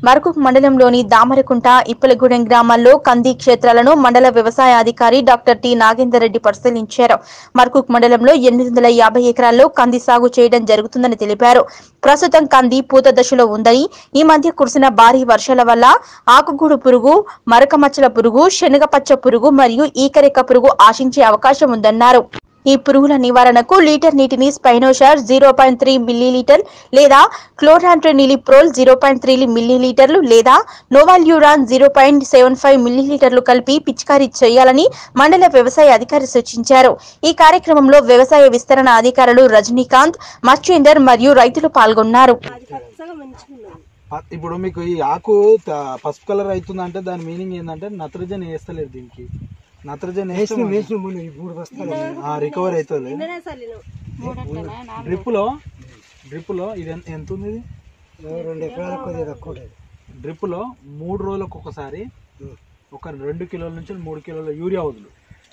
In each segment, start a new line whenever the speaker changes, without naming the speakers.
మరకుక్ మండలంలోని దామరకుంట ఇప్పలగూడెం గ్రామాల్లో కంది క్షేత్రాలను మండల వ్యవసాయ అధికారి డాక్టర్ టి నాగేందర్ రెడ్డి పరిశీలించారు మరకుక్ మండలంలో ఎనిమిది వందల యాభై ఎకరాల్లో కంది సాగు చేయడం జరుగుతుందని తెలిపారు ప్రస్తుతం కంది పూత దశలో ఉందని ఈ మధ్య కురిసిన భారీ వర్షాల వల్ల ఆకుగూడు పురుగు మరకమచ్చల పురుగు శనగపచ్చ పురుగు మరియు ఈకరెక్క పురుగు ఆశించే అవకాశం ఉందన్నారు ఈ పురుగుల నివారణకు లీటర్ నీటిని spinosad zero point three millilitre లేదా క్లోరాంట్రెనిలిప్రోల్ జీరో పాయింట్ త్రీ మిల్లీలీటర్లు లేదా novaluron zero point seven five మిల్లీలీటర్లు కలిపి పిచికారీ చేయాలని మండల వ్యవసాయ అధికారి సూచించారు ఈ కార్యక్రమంలో వ్యవసాయ విస్తరణ అధికారులు రజనీకాంత్ మచ్చేందర్ మరియు రైతులు పాల్గొన్నారు
ప- ఇప్పుడు మీకు ఈ ఆకు త- పసుపు కలర్ అవుతుందంటే దాని మీనింగ్ ఏంటంటే నత్రజని వేస్తలేదు దీనికి నత్రజని రికవర్ అవుతుంది డ్రిప్ లో డ్రిప్ లో ఇది ఎంత- ఎంత ఉంది ఇది
రెండు ఎకరాల కొద్దిగా తక్కువ ఉంటుంది
డ్రిప్ లో మూడు రోజులకు ఒకసారి ఒక రెండు కిలోల నుంచి మూడు కిలోల యూరియా వదులు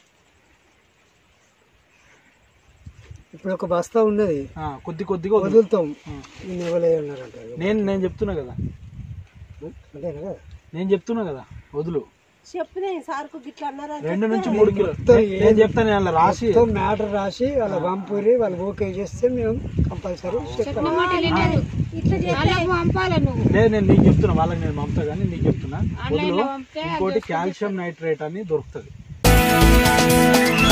ఇప్పుడు ఒక బస్తా ఉన్నది
ఆ, కొద్ది కొద్దిగా వదులు
వదులుతాం
ఆ.
ఇన్ని ఇవ్వలే ఉన్నారంటారు
నేను నేను చెప్తున్నా కదా
అంతేనా కదా
నేను చెప్తున్నా కదా వదులు
చెప్పినాయి సార్కు గిట్లా అన్నారా
రెండు నుంచి మూడు కిలో నేను చెప్తాను నేను అలా రాసి
మొత్తం మ్యాటర్ రాసి వాళ్ళ పంపురి వాళ్ళు ఓకే చేస్తే మేము కంపల్సరీ చెప్తాం
లేదు నేను నీకు చెప్తున్నా వాళ్ళకి నేను పంపుతా కానీ నీకు చెప్తున్నా వదులు ఇంకోటి కాల్షియం నైట్రేట్ అని దొరుకుతుంది